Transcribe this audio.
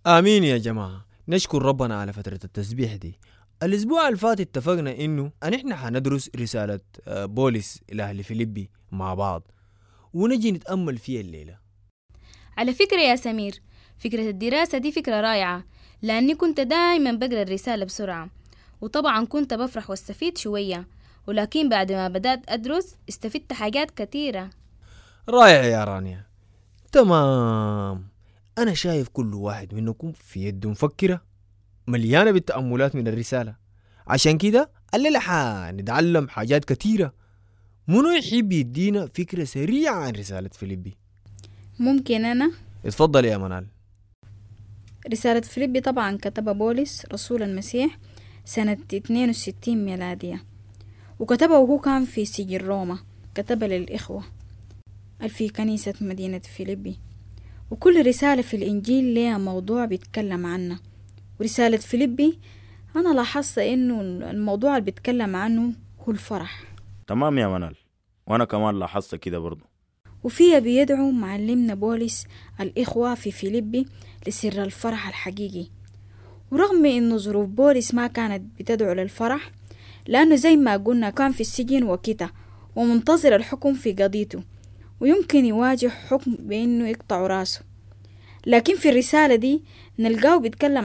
آمين يا جماعة نشكر ربنا على فترة التسبيح دي الأسبوع اللي فات اتفقنا إنه نحن حندرس رسالة آه، بولس لأهل فيليبي مع بعض ونجي نتأمل فيها الليلة على فكرة يا سمير فكرة الدراسة دي فكرة رائعة لأني كنت دايما بقرأ الرسالة بسرعة وطبعا كنت بفرح واستفيد شوية ولكن بعد ما بدأت أدرس استفدت حاجات كتيرة رائع يا رانيا تمام أنا شايف كل واحد منكم في يده مفكرة مليانة بالتأملات من الرسالة عشان كده الليلة حنتعلم حاجات كتيرة منو يحب يدينا فكرة سريعة عن رسالة فيليبي ممكن أنا اتفضل يا منال رسالة فيليبي طبعا كتبها بولس رسول المسيح سنة 62 ميلادية وكتبها وهو كان في سجن روما كتبها للإخوة في كنيسة مدينة فيليبي وكل رسالة في الإنجيل لها موضوع بيتكلم عنه ورسالة فيليبي أنا لاحظت إنه الموضوع اللي بيتكلم عنه هو الفرح تمام يا منال وانا كمان لاحظت كده برضو وفيها بيدعو معلمنا بولس الإخوة في فيليبي لسر الفرح الحقيقي ورغم إنه ظروف بولس ما كانت بتدعو للفرح لأنه زي ما قلنا كان في السجن وكده ومنتظر الحكم في قضيته ويمكن يواجه حكم بإنه يقطع راسه لكن في الرسالة دي نلقاه بيتكلم